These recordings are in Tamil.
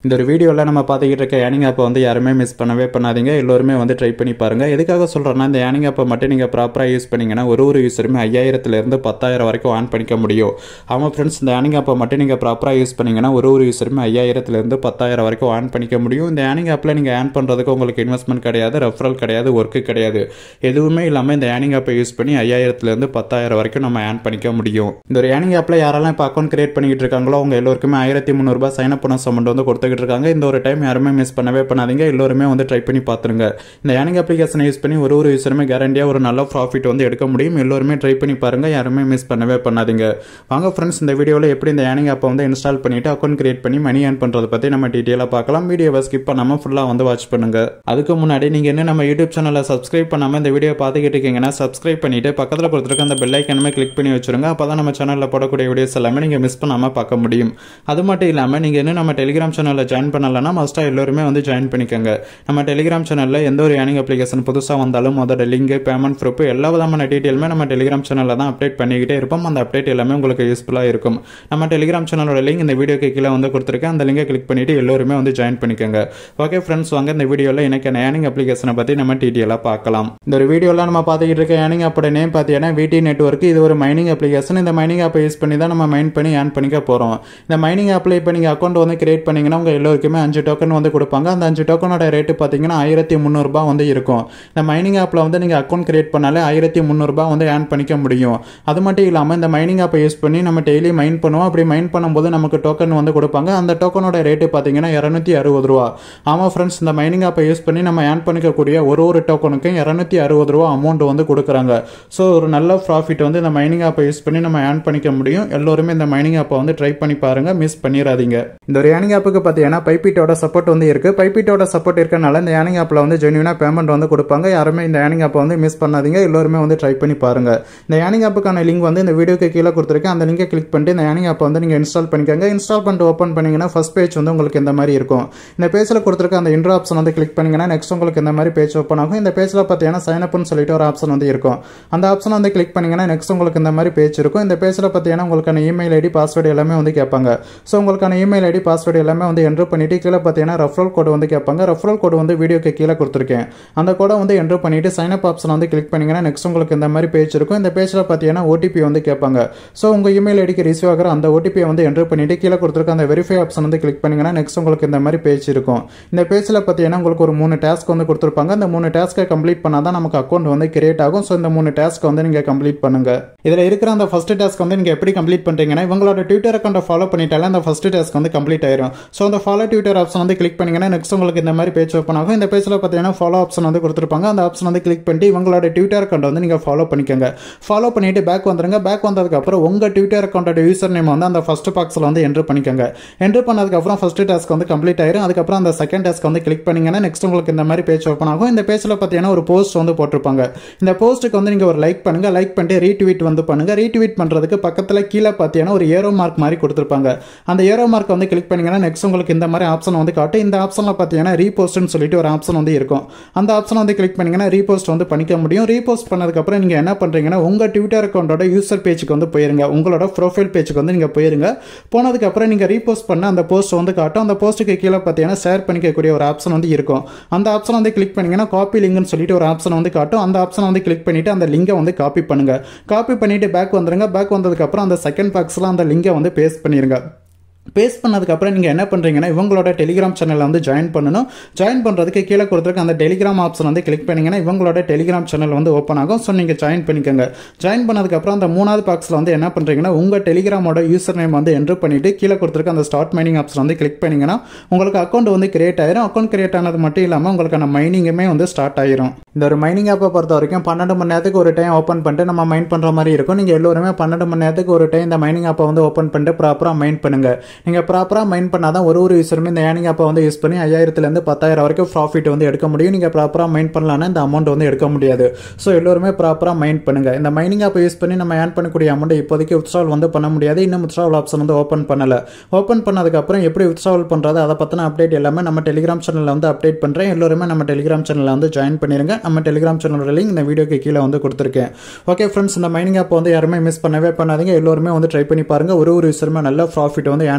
இந்த ஒரு வீடியோவில் நம்ம பார்த்துக்கிட்டு இருக்க ஏர்னிங் ஆப்பை வந்து யாருமே மிஸ் பண்ணவே பண்ணாதீங்க எல்லோருமே வந்து ட்ரை பண்ணி பாருங்கள் எதுக்காக சொல்கிறேன்னா இந்த ஏர்னிங் ஆப்பை மட்டும் நீங்கள் ப்ராப்பராக யூஸ் பண்ணீங்கன்னா ஒரு ஒரு யூஸருமே ஐயாயிரத்துலேருந்து பத்தாயிரம் வரைக்கும் ஆன் பண்ணிக்க முடியும் ஆமாம் ஃப்ரெண்ட்ஸ் இந்த ஏர்னிங் ஆப்பை மட்டும் நீங்கள் ப்ராப்பராக யூஸ் பண்ணீங்கன்னா ஒரு ஒரு யூஸருமே ஐயாயிரத்துலேருந்து பத்தாயிரம் வரைக்கும் ஆன் பண்ணிக்க முடியும் இந்த ஏர்னிங் ஆப்பில் நீங்கள் ஏர்ன் பண்ணுறதுக்கு உங்களுக்கு இன்வெஸ்ட்மெண்ட் கிடையாது ரெஃபரல் கிடையாது ஒர்க்கு கிடையாது எதுவுமே இல்லாமல் இந்த ஏர்னிங் ஆப்பை யூஸ் பண்ணி ஐயாயிரத்துலேருந்து பத்தாயிரம் வரைக்கும் நம்ம ஏர்ன் பண்ணிக்க முடியும் இந்த ஒரு ஏர்னிங் ஆப்பில் யாரெல்லாம் இப்போ அக்கௌண்ட் கிரியேட் பண்ணிக்கிட்டு இருக்காங்களோ அவங்க எல்லோருக்குமே ஆயிரத்தி முந்நூறுபா சைன் அப் பண்ண அமௌண்ட் வந்து கொடுத்துக்கிட்டு இருக்காங்க இந்த ஒரு டைம் யாருமே மிஸ் பண்ணவே பண்ணாதீங்க எல்லோருமே வந்து ட்ரை பண்ணி பார்த்துருங்க இந்த ஏர்னிங் அப்ளிகேஷனை யூஸ் பண்ணி ஒரு ஒரு யூஸருமே கேரண்டியாக ஒரு நல்ல ப்ராஃபிட் வந்து எடுக்க முடியும் எல்லோருமே ட்ரை பண்ணி பாருங்க யாருமே மிஸ் பண்ணவே பண்ணாதீங்க வாங்க ஃப்ரெண்ட்ஸ் இந்த வீடியோவில் எப்படி இந்த ஏர்னிங் ஆப்பை வந்து இன்ஸ்டால் பண்ணிட்டு அக்கௌண்ட் கிரியேட் பண்ணி மணி ஏர்ன் பண்ணுறதை பற்றி நம்ம டீட்டெயிலாக பார்க்கலாம் வீடியோவை ஸ்கிப் பண்ணாமல் ஃபுல்லாக வந்து வாட்ச் பண்ணுங்க அதுக்கு முன்னாடி நீங்கள் என்ன நம்ம யூடியூப் சேனலை சப்ஸ்கிரைப் பண்ணாமல் இந்த வீடியோ பார்த்துக்கிட்டு இருக்கீங்கன்னா சப்ஸ்கிரைப் பண்ணிட்டு பக்கத்தில் கொடுத்துருக்க அந்த பெல் ஐக்கனுமே கிளிக் பண்ணி வச்சிருங்க அப்போ தான் நம்ம சேனலில் போடக்கூடிய வீடியோஸ் எல்லாமே நீங்கள் மிஸ் பண்ணாமல் பார்க்க முடியும் அது மட்டும் இல்லாமல் நீங்கள் இன்னும் நம்ம டெலிகிராம் சேனலில் ஜாயின் பண்ணலைன்னா மஸ்ட்டாக எல்லோருமே வந்து ஜாயின் பண்ணிக்கோங்க நம்ம டெலிகிராம் சேனலில் எந்த ஒரு ஏர்னிங் அப்ளிகேஷன் புதுசாக வந்தாலும் அதோட லிங்க் பேமெண்ட் ப்ரூஃப் எல்லா விதமான டீட்டெயிலுமே நம்ம டெலிகிராம் சேனலில் தான் அப்டேட் பண்ணிக்கிட்டே இருப்போம் அந்த அப்டேட் எல்லாமே உங்களுக்கு யூஸ்ஃபுல்லாக இருக்கும் நம்ம டெலிகிராம் சேனலோட லிங்க் இந்த வீடியோக்கு கீழே வந்து கொடுத்துருக்கேன் அந்த லிங்கை கிளிக் பண்ணிட்டு எல்லோருமே வந்து ஜாயின் பண்ணிக்கோங்க ஓகே ஃப்ரெண்ட்ஸ் வாங்க இந்த வீடியோவில் எனக்கு ஏர்னிங் அப்ளிகேஷனை பற்றி நம்ம டீட்டெயிலாக பார்க்கலாம் இந்த ஒரு வீடியோவில் நம்ம பார்த்துக்கிட்டு இருக்க ஏர்னிங் அப்போட நேம் பார்த்தீங்கன்னா விடி நெட்ஒர்க் இது ஒரு மைனிங் அப்ளிகேஷன் இந்த மைனிங் ஆப்பை யூஸ் பண்ணி தான் நம்ம மைன் பண்ணி ஏர்ன் பண்ணிக்க போகிறோம் இந்த மைனிங் ஆப்பில் இப்போ நீங்கள் அக்கௌண்ட் வந்து கிரியேட் பண்ணீங்கன்னா உங்கள் எல்லோருக்குமே அஞ்சு டோக்கன் வந்து கொடுப்பாங்க அந்த அஞ்சு டோக்கனோட ரேட்டு பார்த்தீங்கன்னா ஆயிரத்தி முந்நூறுபா வந்து இருக்கும் இந்த மைனிங் ஆப்பில் வந்து நீங்கள் அக்கௌண்ட் கிரியேட் பண்ணாலே ஆயிரத்தி முந்நூறுபா வந்து ஏர்ன் பண்ணிக்க முடியும் அது மட்டும் இல்லாமல் இந்த மைனிங் ஆப்பை யூஸ் பண்ணி நம்ம டெய்லி மைன் பண்ணுவோம் அப்படி மைன் பண்ணும்போது நமக்கு டோக்கன் வந்து கொடுப்பாங்க அந்த டோக்கனோட ரேட்டு பார்த்தீங்கன்னா இரநூத்தி அறுபது ரூபா ஆமாம் ஃப்ரெண்ட்ஸ் இந்த மைனிங் ஆப்பை யூஸ் பண்ணி நம்ம ஏர்ன் பண்ணிக்கக்கூடிய ஒரு ஒரு டோக்கனுக்கும் இரநூத்தி அறுபது ரூபா அமௌண்ட் வந்து கொடுக்குறாங்க ஸோ ஒரு நல்ல ப்ராஃபிட் வந்து இந்த மைனிங் ஆப்பை யூஸ் பண்ணி நம்ம ஏர்ன் பண்ணிக்க முடியும் எல்லோருமே இந்த மைனிங் ஆப்பை வந்து ட்ரை பண்ணி பாருங்க மிஸ் பண்ணிடாதீங்க இந்த ஒரு ஏர்னிங் ஆப்புக்கு பார்த்தீங்கன்னா பைப்பீட்டோட சப்போர்ட் வந்து இருக்கு பைப்பீட்டோட சப்போர்ட் இருக்கனால இந்த ஏர்னிங் ஆப்பில் வந்து ஜென்யூனா பேமெண்ட் வந்து கொடுப்பாங்க யாருமே இந்த ஏர்னிங் ஆப்பை வந்து மிஸ் பண்ணாதீங்க எல்லோருமே வந்து ட்ரை பண்ணி பாருங்க இந்த ஏர்னிங் ஆப்புக்கான லிங்க் வந்து இந்த வீடியோக்கு கீழே கொடுத்துருக்கேன் அந்த லிங்கை கிளிக் பண்ணிட்டு இந்த ஏர்னிங் ஆப்பை வந்து நீங்கள் இன்ஸ்டால் பண்ணிக்கோங்க இன்ஸ்டால் பண்ணிட்டு ஓப்பன் பண்ணீங்கன்னா ஃபர்ஸ்ட் பேஜ் வந்து உங்களுக்கு இந்த மாதிரி இருக்கும் இந்த பேஜில் கொடுத்துருக்க அந்த இன்ட்ரோ ஆப்ஷன் வந்து கிளிக் பண்ணீங்கன்னா நெக்ஸ்ட் உங்களுக்கு இந்த மாதிரி பேஜ் ஓப்பன் ஆகும் இந்த பேஜில் பார்த்தீங்கன்னா சைன் அப்னு சொல்லிட்டு ஒரு ஆப்ஷன் வந்து இருக்கும் அந்த ஆப்ஷன் வந்து கிளிக் பண்ணீங்கன்னா நெக்ஸ்ட் உங்களுக்கு இந்த மாதிரி பேஜ் இருக்கும் இந்த பேஜில் பார்த்தீங்கன்னா உங்களுக்கான இமெயில் ஐடி பாஸ்வேர்டு எல்லாமே வந்து கேட்பாங்க ஸோ உங்களுக்கான இமெயில் ஐடி பாஸ்வேர்டு எல்லாமே வந்து என்ட்ரு பண்ணிட்டு கீழே பார்த்தீங்கன்னா ரெஃபரல் கோடு வந்து கேட்பாங்க ரெஃபரல் கோடு வந்து வீடியோக்கு கீழே கொடுத்துருக்கேன் அந்த கோடை வந்து என்ட்ரு பண்ணிட்டு சைன் அப் ஆப்ஷன் வந்து கிளிக் பண்ணீங்கன்னா நெக்ஸ்ட் உங்களுக்கு இந்த மாதிரி பேஜ் இருக்கும் இந்த பேஜில் பார்த்தீங்கன்னா ஓடிபி வந்து கேட்பாங்க ஸோ உங்கள் இமெயில் ஐடிக்கு ரிசீவ் ஆகிற அந்த ஓடிபியை வந்து என்ட்ரு பண்ணிட்டு கீழே கொடுத்துருக்க அந்த வெரிஃபை ஆப்ஷன் வந்து கிளிக் பண்ணீங்கன்னா நெக்ஸ்ட் உங்களுக்கு இந்த மாதிரி பேஜ் இருக்கும் இந்த பேஜில் பார்த்தீங்கன்னா உங்களுக்கு ஒரு மூணு டாஸ்க் வந்து கொடுத்துருப்பாங்க இந்த மூணு டாஸ்க்கை கம்ப்ளீட் பண்ணால் தான் நமக்கு அக்கௌண்ட் வந்து கிரியேட் ஆகும் ஸோ இந்த மூணு டாஸ்க் வந்து நீங்கள் கம்ப்ளீட் பண்ணுங்க இதில் இருக்கிற அந்த ஃபர்ஸ்ட் டாஸ்க் வந்து நீங்கள் எப்படி கம்ப்ளீட் பண்ணுறீங்கன்னா இவங்களோட ட்விட்டர் அக்கௌண்ட்டை ஃபாலோ பண்ணிட்டாலே அந்த ஃபர்ஸ்ட் டாஸ்க் வந்து கம்ப்ளீட் ஆயிரும் ஸோ அந்த ஃபாலோ ட்விட்டர் ஆப்ஷன் வந்து கிளிக் பண்ணீங்கன்னா நெக்ஸ்ட் உங்களுக்கு இந்த மாதிரி பேஜ் ஓப்பன் ஆகும் இந்த பேஜில் பார்த்தீங்கன்னா ஃபாலோ ஆப்ஷன் வந்து கொடுத்துருப்பாங்க அந்த ஆப்ஷன் வந்து கிளிக் பண்ணிட்டு இவங்களோட ட்விட்டர் அக்கௌண்ட் வந்து நீங்கள் ஃபாலோ பண்ணிக்கோங்க ஃபாலோ பண்ணிட்டு பேக் வந்துருங்க பேக் வந்ததுக்கப்புறம் உங்கள் ட்விட்டர் அக்கௌண்ட்டோட யூசர் நேம் வந்து அந்த ஃபர்ஸ்ட் பாக்ஸில் வந்து என்ட்ரு பண்ணிக்கோங்க என்ட்ரு பண்ணதுக்கப்புறம் ஃபர்ஸ்ட் டாஸ்க் வந்து கம்ப்ளீட் ஆயிரும் அதுக்கப்புறம் அந்த செகண்ட் டாஸ்க் வந்து கிளிக் பண்ணீங்கன்னா நெக்ஸ்ட் உங்களுக்கு இந்த மாதிரி பேஜ் ஓப்பன் ஆகும் இந்த பேஜில் பார்த்தீங்கன்னா ஒரு போஸ்ட் வந்து போட்டிருப்பாங்க இந்த போஸ்ட்டுக்கு வந்து நீங்கள் ஒரு லைக் பண்ணுங்க லைக் பண்ணிட்டு ரீட்வீட் வந்து பண்ணுங்க ரீட்வீட் பண்ணுறதுக்கு பக்கத்தில் கீழே பார்த்தீங்கன்னா ஒரு ஏரோ மார்க் மாதிரி கொடுத்துருப்பாங்க அந்த ஏரோ மார்க் வந்து கிளிக் பண்ணீங்கன்னா நெக்ஸ்ட் உங்களுக்கு இந்த மாதிரி ஆப்ஷன் வந்து காட்டும் இந்த ஆப்ஷனில் பார்த்தீங்கன்னா ரீபோஸ்ட்னு சொல்லிட்டு ஒரு ஆப்ஷன் வந்து இருக்கும் அந்த ஆப்ஷன் வந்து கிளிக் பண்ணீங்கன்னா ரீபோஸ்ட் வந்து பண்ணிக்க முடியும் ரீபோஸ்ட் பண்ணதுக்கப்புறம் நீங்கள் என்ன பண்ணுறீங்கன்னா உங்கள் ட்விட்டர் அக்கௌண்ட்டோட யூசர் பேஜுக்கு வந்து போயிருங்க உங்களோட ப்ரொஃபைல் பேஜுக்கு வந்து நீங்கள் போயிருங்க போனதுக்கப்புறம் நீங்கள் ரீபோஸ்ட் பண்ண அந்த போஸ்ட் வந்து காட்டும் அந்த போஸ்ட்டுக்கு கீழே பார்த்தீங்கன்னா ஷேர் பண்ணிக்கக்கூடிய ஒரு ஆப்ஷன் வந்து இருக்கும் அந்த ஆப்ஷன் வந்து கிளிக் பண்ணீங்கன்னா காப்பி லிங்க்னு சொல்லிட்டு ஒரு ஆப்ஷன் வந்து காட்டும் அந்த ஆப்ஷனை வந்து கிளிக் பண்ணிட்டு அந்த லிங்கை வந்து காப்பி பண்ணுங்க காப்பி பண்ணிட்டு பேக் வந்துருங்க பேக் வந்ததுக்கப்புறம் அந்த செகண்ட் பாக்ஸில் அந்த லிங்கை வந்து பேஸ்ட் பண்ணிருங்க பேஸ்ட் பண்ணதுக்கப்புறம் நீங்கள் என்ன பண்ணுறீங்கன்னா இவங்களோட டெலிகிராம் சேனலில் வந்து ஜாயின் பண்ணணும் ஜாயின் பண்ணுறதுக்கு கீழே கொடுத்துருக்க அந்த டெலிகிராம் ஆப்ஷன் வந்து கிளிக் பண்ணிங்கன்னா இவங்களோட டெலிகிராம் சேனல் வந்து ஓப்பன் ஆகும் ஸோ நீங்கள் ஜாயின் பண்ணிக்கோங்க ஜாயின் பண்ணதுக்கப்புறம் அந்த மூணாவது பாக்ஸில் வந்து என்ன பண்ணுறீங்கன்னா உங்கள் டெலிகிராமோட யூசர் நேம் வந்து என்ட்ரு பண்ணிவிட்டு கீழே கொடுத்துருக்க அந்த ஸ்டார்ட் மைனிங் ஆப்ஷன் வந்து கிளிக் பண்ணிங்கன்னா உங்களுக்கு அக்கௌண்ட் வந்து கிரியேட் ஆயிரும் அக்கௌண்ட் கிரியேட் ஆனது மட்டும் இல்லாமல் உங்களுக்கான மைனிங்குமே வந்து ஸ்டார்ட் ஆயிரும் இந்த ஒரு மைனிங் ஆப்பை பொறுத்த வரைக்கும் பன்னெண்டு மணி நேரத்துக்கு ஒரு டைம் ஓப்பன் பண்ணிட்டு நம்ம மைன் பண்ணுற மாதிரி இருக்கும் நீங்கள் எல்லோருமே பன்னெண்டு மணி நேரத்துக்கு ஒரு டைம் இந்த மைனிங் ஆப்பை வந்து ஓப்பன் பண்ணிட்டு ப்ராப்பராக மைன் பண்ணுங்க நீங்கள் ப்ராப்பராக மைன் பண்ணால் தான் ஒரு ஒரு யூஸருமே இந்த ஏர்னிங் ஆப்பை வந்து யூஸ் பண்ணி ஐயாயிரத்துலேருந்து பத்தாயிரம் வரைக்கும் ப்ராஃபிட் வந்து எடுக்க முடியும் நீங்கள் ப்ராப்பராக மைன் பண்ணலான்னா இந்த அமௌண்ட் வந்து எடுக்க முடியாது ஸோ எல்லோருமே ப்ராப்பராக மைன் பண்ணுங்க இந்த மைனிங் ஆப்பை யூஸ் பண்ணி நம்ம ஏர்ன் பண்ணக்கூடிய அமௌண்ட் இப்போதைக்கு வித்ட்ராவல் வந்து பண்ண முடியாது இன்னும் வித்ட்ராவல் ஆப்ஷன் வந்து ஓப்பன் பண்ணல ஓப்பன் பண்ணதுக்கப்புறம் எப்படி வித்ட்ராவல் பண்ணுறது அதை பற்றின அப்டேட் எல்லாமே நம்ம டெலிகிராம் சேனலில் வந்து அப்டேட் பண்ணுறேன் எல்லோருமே நம்ம டெலிகிராம் சேனலில் வந்து ஜாயின் பண்ணிருங்க நம்ம டெலிகிராம் சேனலோட லிங்க் இந்த வீடியோக்கு கீழே வந்து கொடுத்துருக்கேன் ஓகே ஃப்ரெண்ட்ஸ் இந்த மைனிங் ஆப் வந்து யாருமே மிஸ் பண்ணவே பண்ணாதீங்க எல்லோருமே வந்து ட்ரை பண்ணி பாருங்க ஒரு ஒரு யூஸருமே நல்ல ப்ராஃபிட் வந்து ஏர்ன்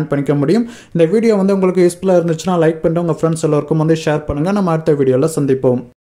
ஏர்ன் பண்ணிக்க முடியும் இந்த வீடியோ வந்து உங்களுக்கு யூஸ்ஃபுல்லாக இருந்துச்சுன்னா லைக் பண்ணிட்டு உங்கள் ஃப்ரெண்ட்ஸ் எல்லோருக்கும் வந்து ஷேர் பண்ணுங்கள் நம்ம அடுத்த வீடியோவில் சந்திப்போம்